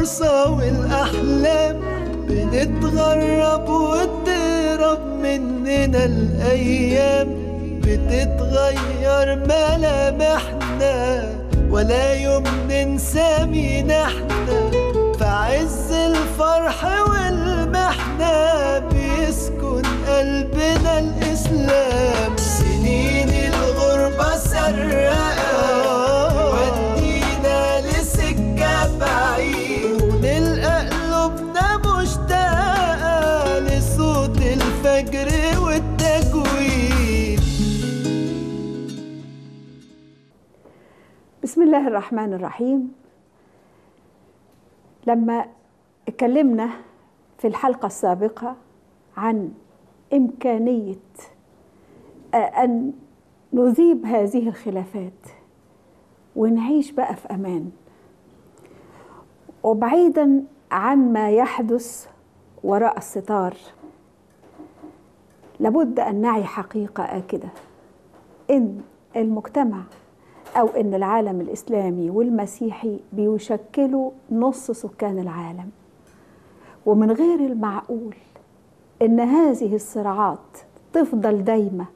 الفرصة والأحلام بنتغرب وتهرب مننا الأيام بتتغير ملامحنا ولا يوم ننسى مين احنا في عز الفرح والمحنة بيسكن قلبنا الإسلام سنين الغربة سرقة ودينا لسكة بعيد ونلقى قلوبنا مشتاقة لصوت الفجر والتجويد بسم الله الرحمن الرحيم لما اتكلمنا في الحلقة السابقة عن إمكانية أن نذيب هذه الخلافات ونعيش بقى في أمان وبعيدا عن ما يحدث وراء الستار لابد أن نعي حقيقة آكدة إن المجتمع أو إن العالم الإسلامي والمسيحي بيشكلوا نص سكان العالم ومن غير المعقول إن هذه الصراعات تفضل دايمة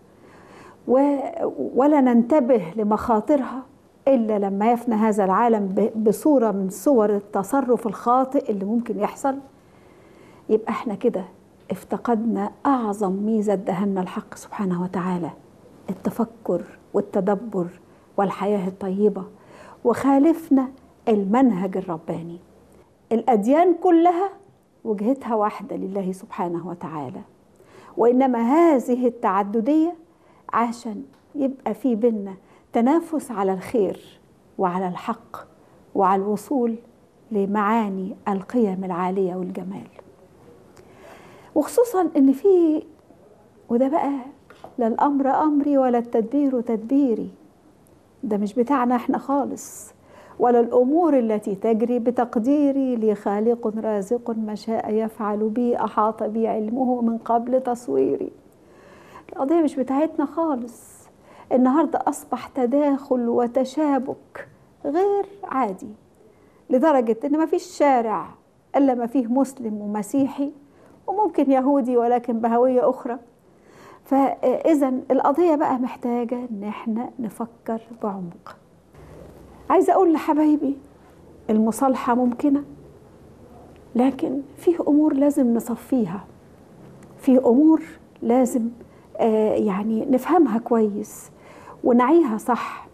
ولا ننتبه لمخاطرها إلا لما يفنى هذا العالم بصورة من صور التصرف الخاطئ اللي ممكن يحصل يبقى احنا كده افتقدنا أعظم ميزة دهنا الحق سبحانه وتعالى التفكر والتدبر والحياة الطيبة وخالفنا المنهج الرباني الأديان كلها وجهتها واحدة لله سبحانه وتعالى وإنما هذه التعددية عشان يبقى في بينا تنافس على الخير وعلى الحق وعلى الوصول لمعاني القيم العالية والجمال وخصوصا ان في وده بقى لا الامر امري ولا التدبير تدبيري ده مش بتاعنا احنا خالص ولا الامور التي تجري بتقديري لي خالق رازق ما شاء يفعل بي احاط بي علمه من قبل تصويري القضيه مش بتاعتنا خالص النهارده اصبح تداخل وتشابك غير عادي لدرجه ان ما فيش شارع الا ما فيه مسلم ومسيحي وممكن يهودي ولكن بهويه اخرى فاذا القضيه بقى محتاجه ان احنا نفكر بعمق عايزه اقول لحبايبي المصالحه ممكنه لكن في امور لازم نصفيها في امور لازم آه يعني نفهمها كويس ونعيها صح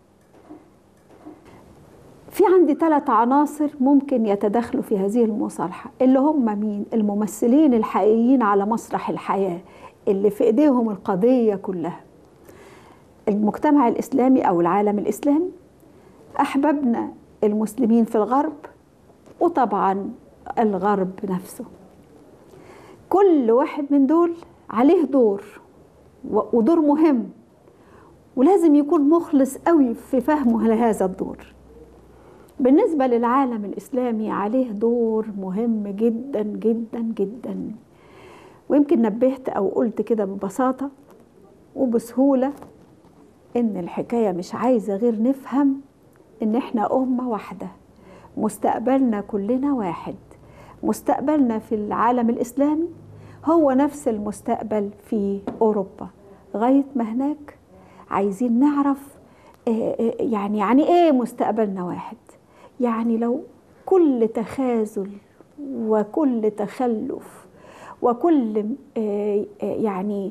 في عندي ثلاث عناصر ممكن يتدخلوا في هذه المصالحة اللي هم مين؟ الممثلين الحقيقيين على مسرح الحياة اللي في ايديهم القضية كلها المجتمع الإسلامي أو العالم الإسلامي أحببنا المسلمين في الغرب وطبعا الغرب نفسه كل واحد من دول عليه دور ودور مهم ولازم يكون مخلص قوي في فهمه لهذا الدور بالنسبة للعالم الإسلامي عليه دور مهم جدا جدا جدا ويمكن نبهت أو قلت كده ببساطة وبسهولة إن الحكاية مش عايزة غير نفهم إن إحنا أمة واحدة مستقبلنا كلنا واحد مستقبلنا في العالم الإسلامي هو نفس المستقبل في أوروبا لغاية ما هناك عايزين نعرف يعني يعني إيه مستقبلنا واحد يعني لو كل تخاذل وكل تخلف وكل يعني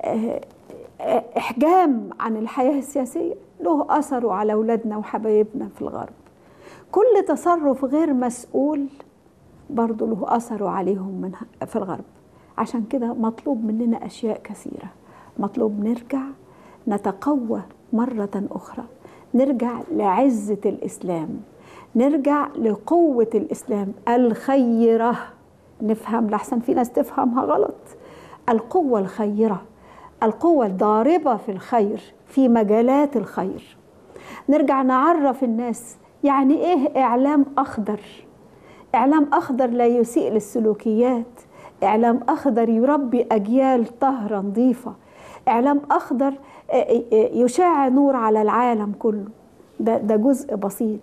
احجام عن الحياه السياسيه له اثره على اولادنا وحبايبنا في الغرب كل تصرف غير مسؤول برضه له اثره عليهم من في الغرب عشان كده مطلوب مننا اشياء كثيره مطلوب نرجع نتقوى مره اخرى نرجع لعزه الاسلام نرجع لقوة الإسلام الخيرة نفهم لحسن في ناس تفهمها غلط القوة الخيرة القوة الضاربة في الخير في مجالات الخير نرجع نعرف الناس يعني ايه اعلام اخضر اعلام اخضر لا يسيء للسلوكيات اعلام اخضر يربي اجيال طاهره نظيفه اعلام اخضر يشع نور على العالم كله ده ده جزء بسيط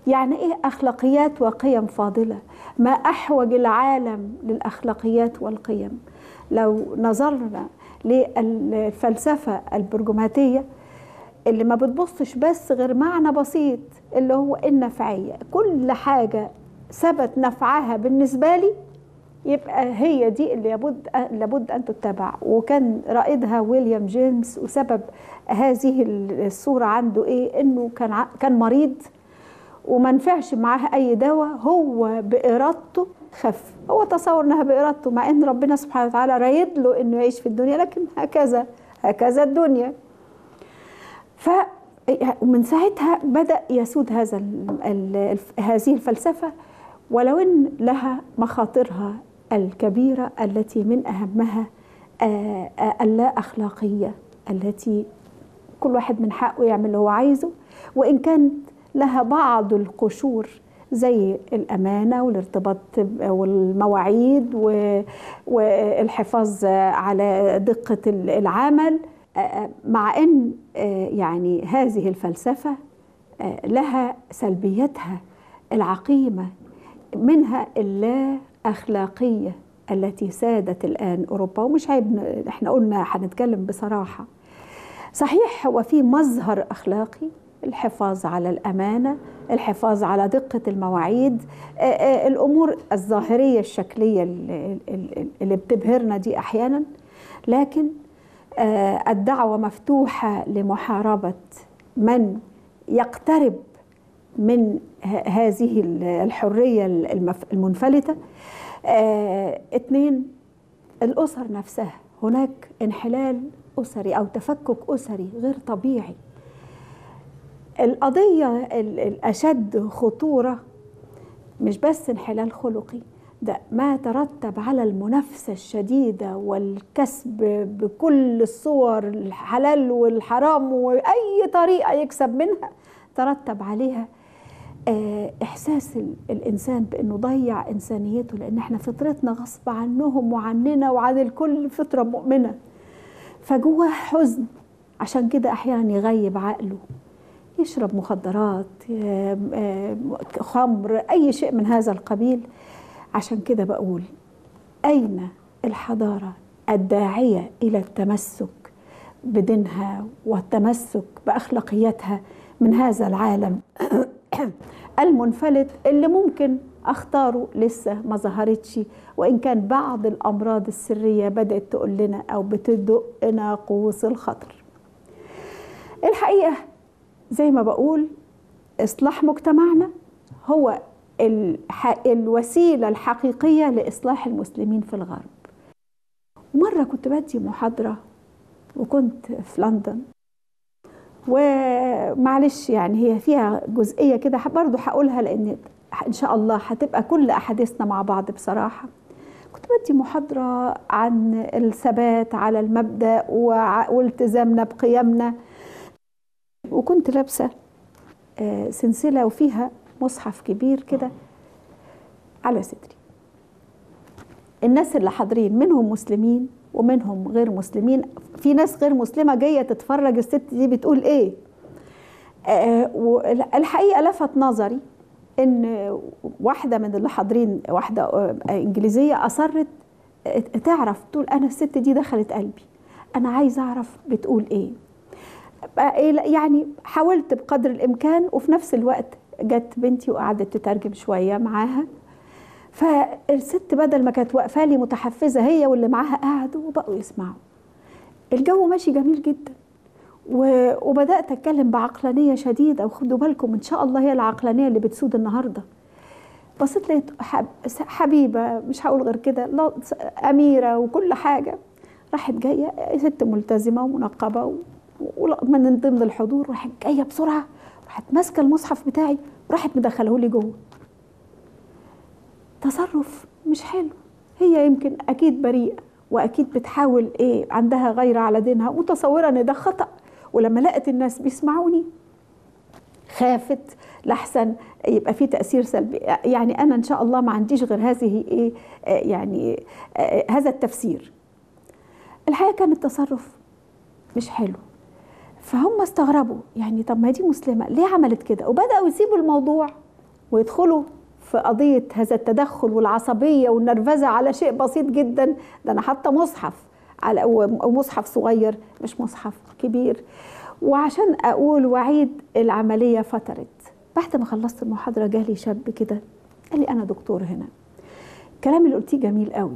يعني ايه اخلاقيات وقيم فاضله ما احوج العالم للاخلاقيات والقيم لو نظرنا للفلسفه البرجماتيه اللي ما بتبصش بس غير معنى بسيط اللي هو النفعيه كل حاجه ثبت نفعها بالنسبه لي يبقى هي دي اللي لابد لابد ان تتبع وكان رائدها ويليام جيمس وسبب هذه الصوره عنده ايه انه كان كان مريض وما نفعش معاه اي دواء هو بارادته خف هو تصور انها بارادته مع ان ربنا سبحانه وتعالى رايد له انه يعيش في الدنيا لكن هكذا هكذا الدنيا ف ومن ساعتها بدا يسود هذا ال ال هذه الفلسفه ولو ان لها مخاطرها الكبيره التي من اهمها اللا اخلاقيه التي كل واحد من حقه يعمل اللي هو عايزه وان كانت لها بعض القشور زي الأمانة والارتباط والمواعيد والحفاظ على دقة العمل مع أن يعني هذه الفلسفة لها سلبيتها العقيمة منها اللا أخلاقية التي سادت الآن أوروبا ومش عيب احنا قلنا هنتكلم بصراحة صحيح هو في مظهر أخلاقي الحفاظ على الامانه الحفاظ على دقه المواعيد الامور الظاهريه الشكليه اللي بتبهرنا دي احيانا لكن الدعوه مفتوحه لمحاربه من يقترب من هذه الحريه المنفلته اثنين الاسر نفسها هناك انحلال اسري او تفكك اسري غير طبيعي القضية الأشد خطورة مش بس انحلال خلقي ده ما ترتب على المنافسة الشديدة والكسب بكل الصور الحلال والحرام وأي طريقة يكسب منها ترتب عليها إحساس الإنسان بأنه ضيع إنسانيته لأن إحنا فطرتنا غصب عنهم وعننا وعن الكل فطرة مؤمنة فجواه حزن عشان كده أحيانا يغيب عقله يشرب مخدرات خمر اي شيء من هذا القبيل عشان كده بقول اين الحضاره الداعيه الى التمسك بدينها والتمسك باخلاقياتها من هذا العالم المنفلت اللي ممكن اختاره لسه ما ظهرتش وان كان بعض الامراض السريه بدات تقول لنا او بتدق ناقوس الخطر الحقيقه زي ما بقول اصلاح مجتمعنا هو الح... الوسيله الحقيقيه لاصلاح المسلمين في الغرب مره كنت بدي محاضره وكنت في لندن ومعلش يعني هي فيها جزئيه كده برضه هقولها لان ان شاء الله هتبقى كل احاديثنا مع بعض بصراحه كنت بدي محاضره عن الثبات على المبدا والتزامنا بقيمنا وكنت لابسه سلسله وفيها مصحف كبير كده على صدري الناس اللي حاضرين منهم مسلمين ومنهم غير مسلمين في ناس غير مسلمه جايه تتفرج الست دي بتقول ايه آه والحقيقه لفت نظري ان واحده من اللي حاضرين واحده آه انجليزيه اصرت تعرف تقول انا الست دي دخلت قلبي انا عايزه اعرف بتقول ايه يعني حاولت بقدر الامكان وفي نفس الوقت جت بنتي وقعدت تترجم شويه معاها فالست بدل ما كانت واقفه لي متحفزه هي واللي معاها قعدوا وبقوا يسمعوا الجو ماشي جميل جدا وبدات اتكلم بعقلانيه شديده وخدوا بالكم ان شاء الله هي العقلانيه اللي بتسود النهارده بصيت لقيت حبيبه مش هقول غير كده اميره وكل حاجه راحت جايه ست ملتزمه ومنقبه ومن ضمن الحضور راحت جايه بسرعه راحت ماسكه المصحف بتاعي وراحت مدخله لي جوه تصرف مش حلو هي يمكن اكيد بريئه واكيد بتحاول ايه عندها غيره على دينها متصوره ان ده خطا ولما لقت الناس بيسمعوني خافت لحسن يبقى في تاثير سلبي يعني انا ان شاء الله ما عنديش غير هذه ايه يعني هذا التفسير الحقيقه كان التصرف مش حلو فهم استغربوا يعني طب ما دي مسلمه ليه عملت كده وبداوا يسيبوا الموضوع ويدخلوا في قضية هذا التدخل والعصبية والنرفزة على شيء بسيط جدا ده أنا حتى مصحف على ومصحف صغير مش مصحف كبير وعشان أقول وأعيد العملية فترت بعد ما خلصت المحاضرة جالي شاب كده قال لي أنا دكتور هنا الكلام اللي قلتيه جميل قوي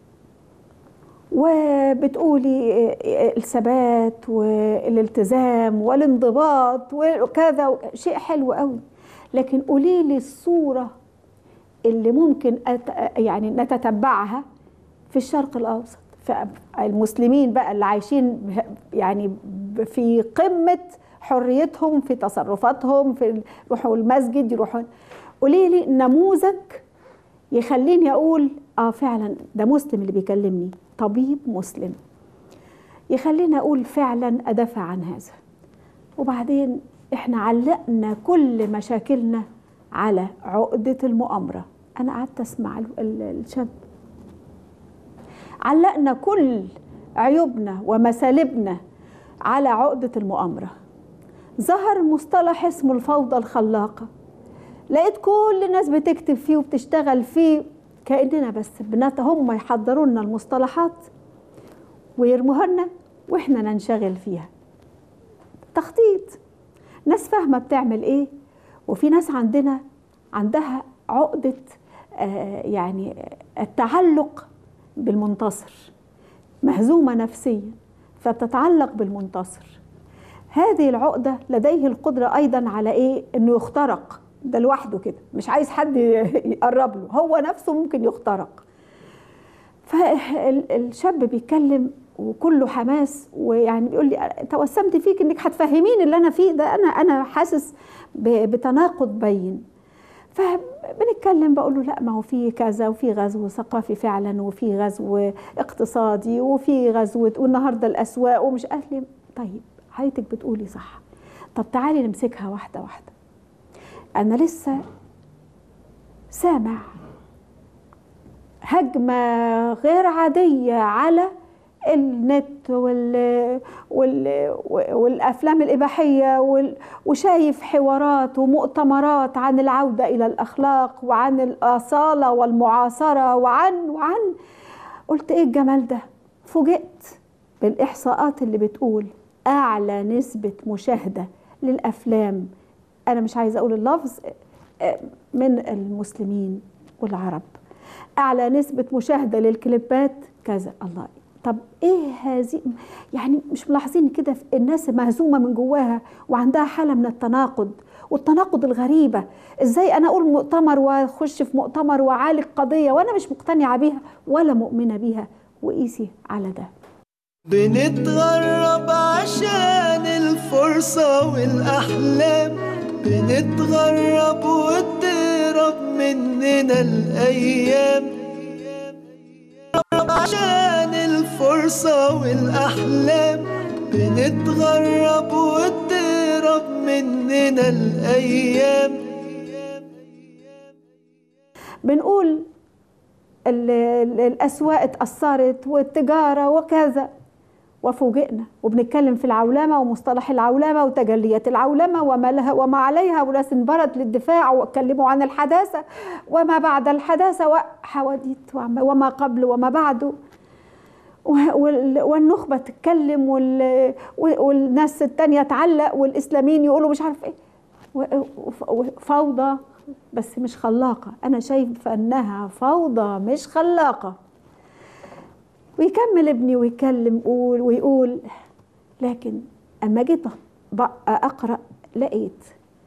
وبتقولي الثبات والالتزام والانضباط وكذا شيء حلو قوي لكن قولي لي الصورة اللي ممكن أت... يعني نتتبعها في الشرق الأوسط المسلمين بقى اللي عايشين يعني في قمة حريتهم في تصرفاتهم في يروحوا المسجد يروحوا قولي لي نموذج يخليني اقول اه فعلا ده مسلم اللي بيكلمني طبيب مسلم يخليني اقول فعلا ادافع عن هذا وبعدين احنا علقنا كل مشاكلنا على عقدة المؤامرة انا قعدت اسمع الشاب علقنا كل عيوبنا ومسالبنا على عقدة المؤامرة ظهر مصطلح اسمه الفوضى الخلاقة لقيت كل الناس بتكتب فيه وبتشتغل فيه كأننا بس بنات هم يحضروا لنا المصطلحات ويرموها لنا واحنا ننشغل فيها تخطيط ناس فاهمة بتعمل ايه وفي ناس عندنا عندها عقدة آه يعني التعلق بالمنتصر مهزومة نفسيا فبتتعلق بالمنتصر هذه العقدة لديه القدرة أيضا على إيه؟ إنه يخترق ده لوحده كده مش عايز حد يقرب له هو نفسه ممكن يخترق فالشاب بيتكلم وكله حماس ويعني بيقول لي توسمت فيك انك هتفهميني اللي انا فيه ده انا انا حاسس بتناقض بين فبنتكلم بقول له لا ما هو في كذا وفي غزو ثقافي فعلا وفي غزو اقتصادي وفي غزو والنهارده الاسواق ومش قال لي طيب حضرتك بتقولي صح طب تعالي نمسكها واحده واحده انا لسه سامع هجمه غير عاديه على النت وال... وال... والافلام الاباحيه وال... وشايف حوارات ومؤتمرات عن العوده الى الاخلاق وعن الاصاله والمعاصره وعن وعن قلت ايه الجمال ده فوجئت بالاحصاءات اللي بتقول اعلى نسبه مشاهده للافلام انا مش عايزه اقول اللفظ من المسلمين والعرب اعلى نسبه مشاهده للكليبات كذا الله طب ايه هذه يعني مش ملاحظين كده الناس مهزومه من جواها وعندها حاله من التناقض والتناقض الغريبه ازاي انا اقول مؤتمر واخش في مؤتمر واعالج قضيه وانا مش مقتنعه بيها ولا مؤمنه بيها وقيسي على ده بنتغرب عشان الفرصة والأحلام بنتغرب وتهرب مننا الأيام عشان الفرصة والأحلام بنتغرب وتهرب مننا الأيام بنقول الأسواق اتأثرت والتجارة وكذا وفوجئنا وبنتكلم في العولمة ومصطلح العولمة وتجليات العولمة وما لها وما عليها وناس انبرت للدفاع واتكلموا عن الحداثة وما بعد الحداثة وحواديت وما قبل وما بعده والنخبة تتكلم والناس التانية تعلق والإسلاميين يقولوا مش عارف ايه فوضى بس مش خلاقة أنا شايفة أنها فوضى مش خلاقة ويكمل ابني ويكلم يقول ويقول لكن اما جيت اقرا لقيت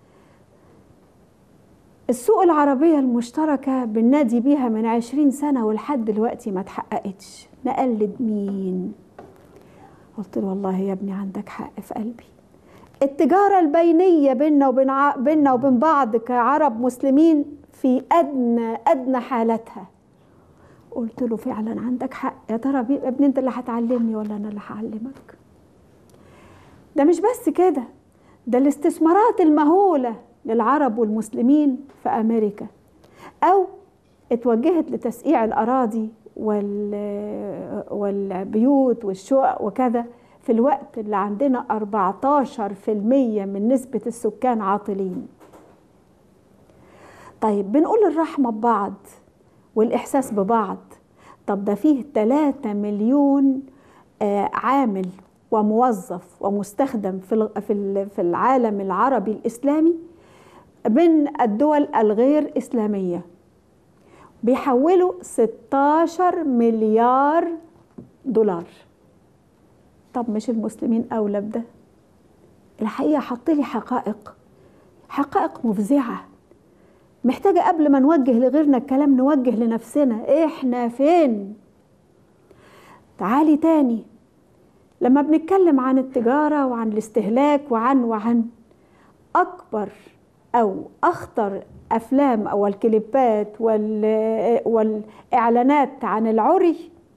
السوق العربية المشتركة بالنادي بيها من عشرين سنة ولحد دلوقتي ما تحققتش نقلد مين قلت له والله يا ابني عندك حق في قلبي التجارة البينية بيننا وبين ع... بيننا وبين بعض كعرب مسلمين في أدنى أدنى حالتها قلت له فعلا عندك حق يا ترى يا ابني انت اللي هتعلمني ولا انا اللي هعلمك ده مش بس كده ده الاستثمارات المهولة للعرب والمسلمين في أمريكا أو اتوجهت لتسقيع الأراضي وال... والبيوت والشقق وكذا في الوقت اللي عندنا 14% من نسبة السكان عاطلين طيب بنقول الرحمة ببعض والإحساس ببعض طب ده فيه 3 مليون آه، عامل وموظف ومستخدم في الغ- في ال- في العالم العربي الإسلامي من الدول الغير إسلامية بيحولوا 16 مليار دولار طب مش المسلمين أولى بده الحقيقة حط لي حقائق حقائق مفزعة محتاجة قبل ما نوجه لغيرنا الكلام نوجه لنفسنا احنا فين تعالي تاني لما بنتكلم عن التجارة وعن الاستهلاك وعن وعن أكبر أو أخطر أفلام أو الكليبات وال- والإعلانات عن العري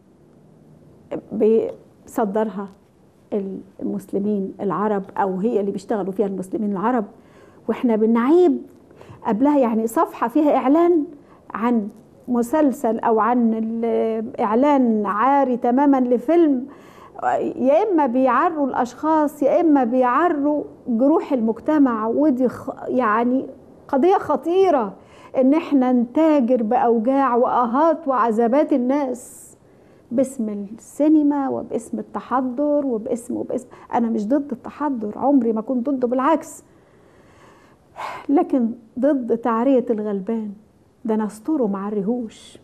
بيصدرها المسلمين العرب أو هي اللي بيشتغلوا فيها المسلمين العرب واحنا بنعيب قبلها يعني صفحة فيها إعلان عن مسلسل أو عن ال- إعلان عاري تماما لفيلم يا إما بيعروا الأشخاص يا إما بيعروا جروح المجتمع ودي خ- يعني قضية خطيرة إن إحنا نتاجر بأوجاع وآهات وعذابات الناس باسم السينما وباسم التحضر وباسم وباسم أنا مش ضد التحضر عمري ما كنت ضده بالعكس لكن ضد تعرية الغلبان ده نستره ما عريهوش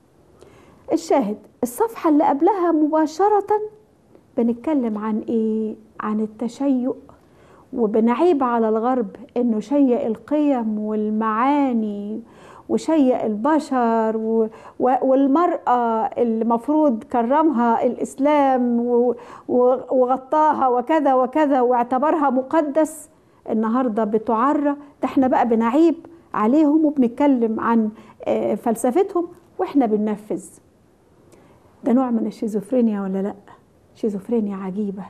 الشاهد الصفحة اللي قبلها مباشرة بنتكلم عن ايه عن التشيؤ وبنعيب على الغرب انه شيء القيم والمعاني وشيء البشر و- و- والمرأة المفروض كرمها الإسلام و- و- وغطاها وكذا وكذا واعتبرها مقدس النهاردة بتعرى ده احنا بقى بنعيب عليهم وبنتكلم عن آه، فلسفتهم واحنا بننفذ ده نوع من الشيزوفرينيا ولا لا شيزوفرينيا عجيبة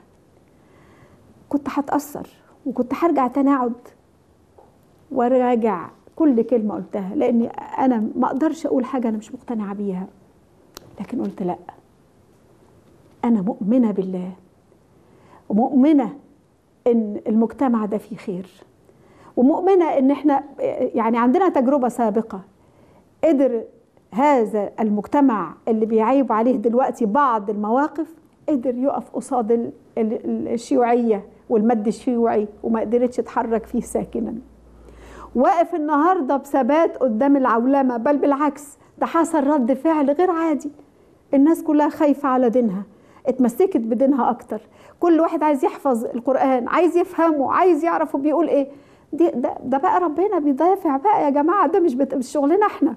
كنت هتأثر وكنت هرجع تاني اقعد وراجع كل كلمة قلتها لأني أنا ما أقدرش أقول حاجة أنا مش مقتنعة بيها لكن قلت لأ أنا مؤمنة بالله ومؤمنة إن المجتمع ده فيه خير ومؤمنة إن إحنا يعني عندنا تجربة سابقة قدر هذا المجتمع اللي بيعيب عليه دلوقتي بعض المواقف قدر يقف قصاد ال- ال- الشيوعية والمد الشيوعي وما قدرتش تحرك فيه ساكنا واقف النهارده بثبات قدام العولمه بل بالعكس ده حصل رد فعل غير عادي الناس كلها خايفه على دينها اتمسكت بدينها اكتر كل واحد عايز يحفظ القران عايز يفهمه عايز يعرف هو بيقول ايه دي ده, ده بقى ربنا بيدافع بقى يا جماعه ده مش بت- مش شغلنا احنا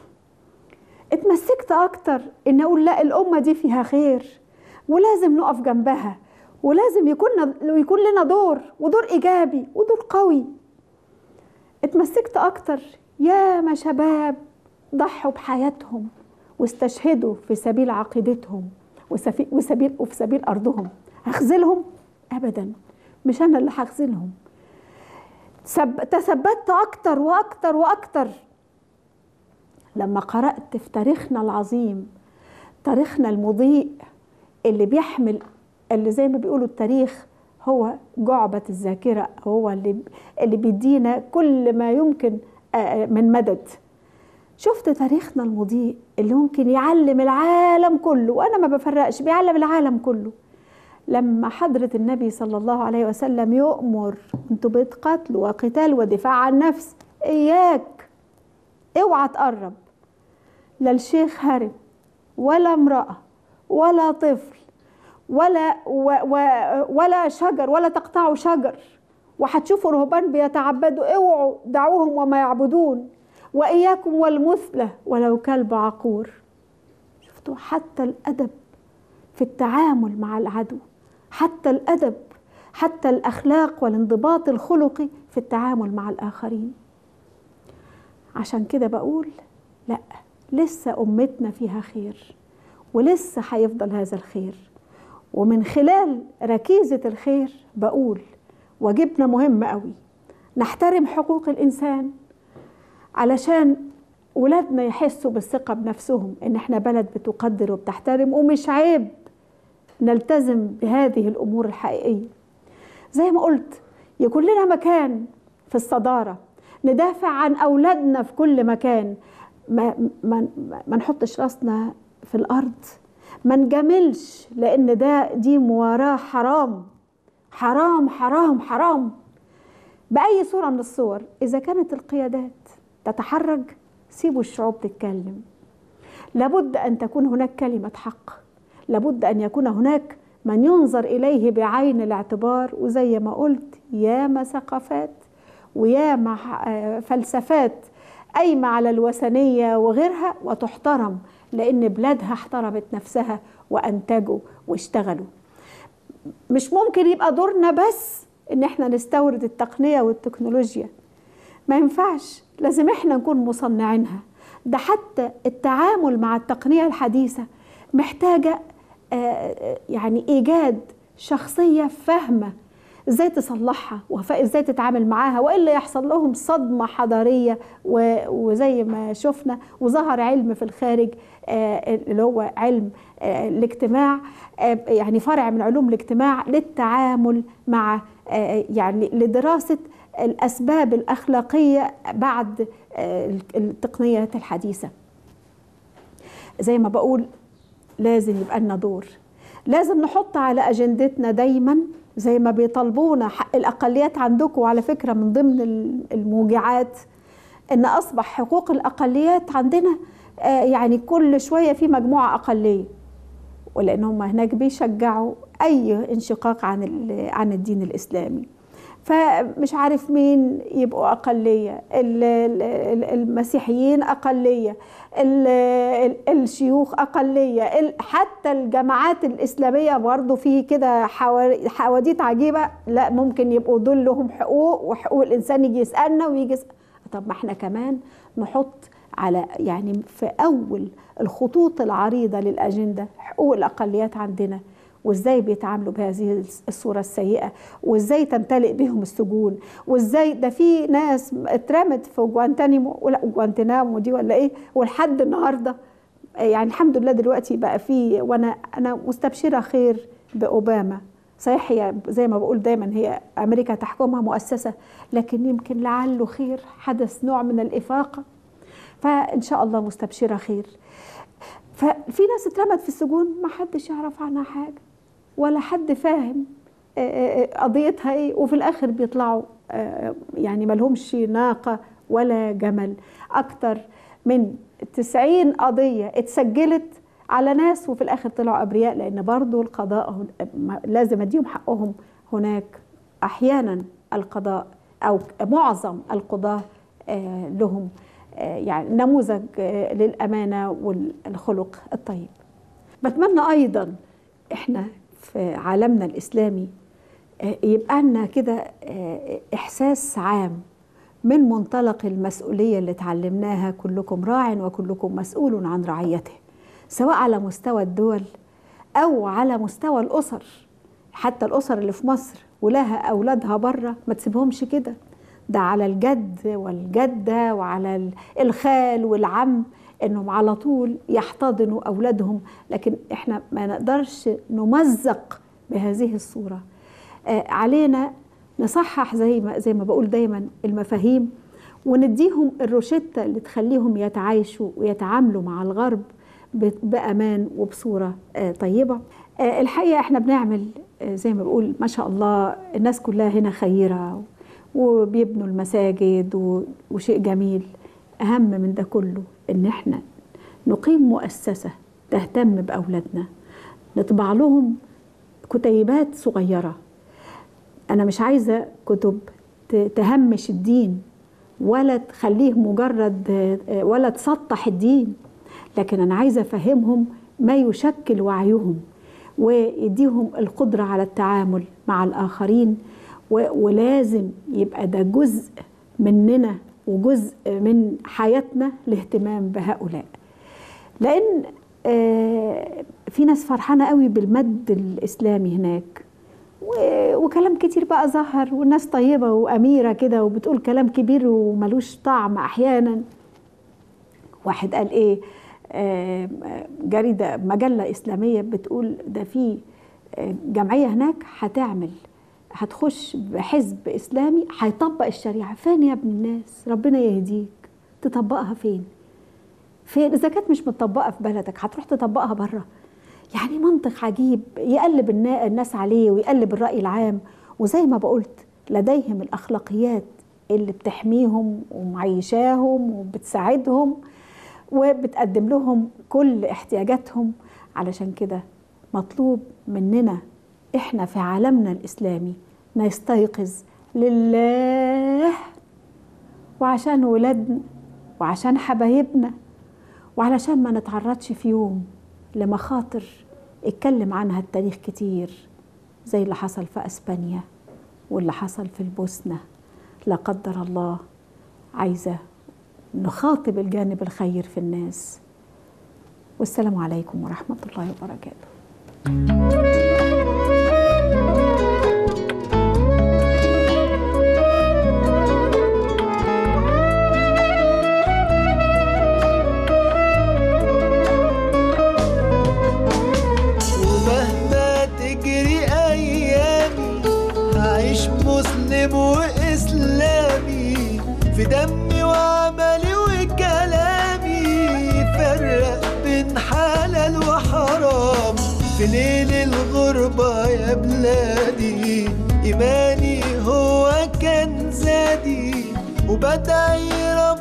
اتمسكت اكتر ان اقول لا الامه دي فيها خير ولازم نقف جنبها ولازم يكون يكون لنا دور ودور ايجابي ودور قوي اتمسكت اكتر يا ما شباب ضحوا بحياتهم واستشهدوا في سبيل عقيدتهم وسفي- وسبيل وفي سبيل ارضهم هخذلهم ابدا مش انا اللي هخذلهم سب- تثبت اكتر واكتر واكتر لما قرات في تاريخنا العظيم تاريخنا المضيء اللي بيحمل اللي زي ما بيقولوا التاريخ هو جعبة الذاكرة هو اللي اللي بيدينا كل ما يمكن آه، من مدد شفت تاريخنا المضيء اللي ممكن يعلم العالم كله وانا ما بفرقش بيعلم العالم كله لما حضرة النبي صلى الله عليه وسلم يؤمر انتوا بتقاتلوا وقتال ودفاع عن النفس اياك اوعى تقرب لا الشيخ هرم ولا امرأة ولا طفل ولا و و ولا شجر ولا تقطعوا شجر وهتشوفوا رهبان بيتعبدوا اوعوا دعوهم وما يعبدون واياكم والمثلى ولو كلب عقور شفتوا حتى الادب في التعامل مع العدو حتى الادب حتى الاخلاق والانضباط الخلقي في التعامل مع الاخرين عشان كده بقول لا لسه امتنا فيها خير ولسه هيفضل هذا الخير ومن خلال ركيزة الخير بقول واجبنا مهم قوي نحترم حقوق الإنسان علشان ولادنا يحسوا بالثقة بنفسهم إن إحنا بلد بتقدر وبتحترم ومش عيب نلتزم بهذه الأمور الحقيقية زي ما قلت يكون لنا مكان في الصدارة ندافع عن اولادنا في كل مكان ما ما ما نحطش راسنا في الارض ما نجاملش لان ده دي مواراه حرام حرام حرام حرام باي صوره من الصور اذا كانت القيادات تتحرج سيبوا الشعوب تتكلم لابد ان تكون هناك كلمه حق لابد ان يكون هناك من ينظر اليه بعين الاعتبار وزي ما قلت ياما ثقافات وياما فلسفات قايمه على الوثنيه وغيرها وتحترم لان بلادها احترمت نفسها وانتجوا واشتغلوا مش ممكن يبقى دورنا بس ان احنا نستورد التقنيه والتكنولوجيا ما ينفعش لازم احنا نكون مصنعينها ده حتى التعامل مع التقنيه الحديثه محتاجه يعني ايجاد شخصيه فاهمه ازاي تصلحها وازاي تتعامل معاها والا يحصل لهم صدمه حضاريه وزي ما شفنا وظهر علم في الخارج اللي هو علم الاجتماع يعني فرع من علوم الاجتماع للتعامل مع يعني لدراسه الاسباب الاخلاقيه بعد التقنيات الحديثه زي ما بقول لازم يبقى لنا دور لازم نحط على اجندتنا دايما زي ما بيطالبونا حق الاقليات عندكم وعلى فكره من ضمن الموجعات ان اصبح حقوق الاقليات عندنا يعني كل شويه في مجموعه اقليه ولان هم هناك بيشجعوا اي انشقاق عن عن الدين الاسلامي فمش عارف مين يبقوا أقلية المسيحيين أقلية الشيوخ أقلية حتى الجماعات الإسلامية برضو في كده حواديت عجيبة لا ممكن يبقوا دول لهم حقوق وحقوق الإنسان يجي يسألنا ويجي يسأل. طب ما احنا كمان نحط على يعني في أول الخطوط العريضة للأجندة حقوق الأقليات عندنا وازاي بيتعاملوا بهذه الصوره السيئه وازاي تمتلئ بهم السجون وازاي ده في ناس اترمت في جوانتانيمو ولا جوانتنامو دي ولا ايه ولحد النهارده يعني الحمد لله دلوقتي بقى في وانا انا مستبشره خير باوباما صحيح هي زي ما بقول دايما هي امريكا تحكمها مؤسسه لكن يمكن لعله خير حدث نوع من الافاقه فان شاء الله مستبشره خير ففي ناس اترمت في السجون ما حدش يعرف عنها حاجه ولا حد فاهم قضيتها ايه وفي الاخر بيطلعوا يعني ملهمش ناقه ولا جمل اكتر من 90 قضيه اتسجلت على ناس وفي الاخر طلعوا ابرياء لان برضو القضاء لازم اديهم حقهم هناك احيانا القضاء او معظم القضاه لهم يعني نموذج للامانه والخلق الطيب بتمنى ايضا احنا في عالمنا الاسلامي يبقى لنا كده احساس عام من منطلق المسؤوليه اللي اتعلمناها كلكم راع وكلكم مسؤول عن رعيته سواء على مستوى الدول او على مستوى الاسر حتى الاسر اللي في مصر ولها اولادها بره ما تسيبهمش كده ده على الجد والجده وعلى الخال والعم انهم على طول يحتضنوا اولادهم لكن احنا ما نقدرش نمزق بهذه الصوره آه علينا نصحح زي ما زي ما بقول دايما المفاهيم ونديهم الروشته اللي تخليهم يتعايشوا ويتعاملوا مع الغرب بامان وبصوره آه طيبه آه الحقيقه احنا بنعمل زي ما بقول ما شاء الله الناس كلها هنا خيره وبيبنوا المساجد وشيء جميل اهم من ده كله ان احنا نقيم مؤسسه تهتم باولادنا نطبع لهم كتيبات صغيره انا مش عايزه كتب تهمش الدين ولا تخليه مجرد ولا تسطح الدين لكن انا عايزه افهمهم ما يشكل وعيهم ويديهم القدره على التعامل مع الاخرين ولازم يبقى ده جزء مننا وجزء من حياتنا الاهتمام بهؤلاء لان في ناس فرحانه قوي بالمد الاسلامي هناك وكلام كتير بقى ظهر والناس طيبه واميره كده وبتقول كلام كبير وملوش طعم احيانا واحد قال ايه جريده مجله اسلاميه بتقول ده في جمعيه هناك هتعمل هتخش بحزب اسلامي هيطبق الشريعه فين يا ابن الناس ربنا يهديك تطبقها فين فين اذا كانت مش متطبقه في بلدك هتروح تطبقها بره يعني منطق عجيب يقلب النا- الناس عليه ويقلب الراي العام وزي ما بقولت لديهم الاخلاقيات اللي بتحميهم ومعيشاهم وبتساعدهم وبتقدم لهم كل احتياجاتهم علشان كده مطلوب مننا احنا في عالمنا الاسلامي نستيقظ لله وعشان ولادنا وعشان حبايبنا وعلشان ما نتعرضش في يوم لمخاطر اتكلم عنها التاريخ كتير زي اللي حصل في اسبانيا واللي حصل في البوسنه لا قدر الله عايزه نخاطب الجانب الخير في الناس والسلام عليكم ورحمه الله وبركاته ومهما تجري ايامي هعيش مسلم واسلامي في دمي وعملي وكلامي فرق بين حلال وحرام في ليل الغربة يا بلادي إيماني هو كان زادي وبدعي رب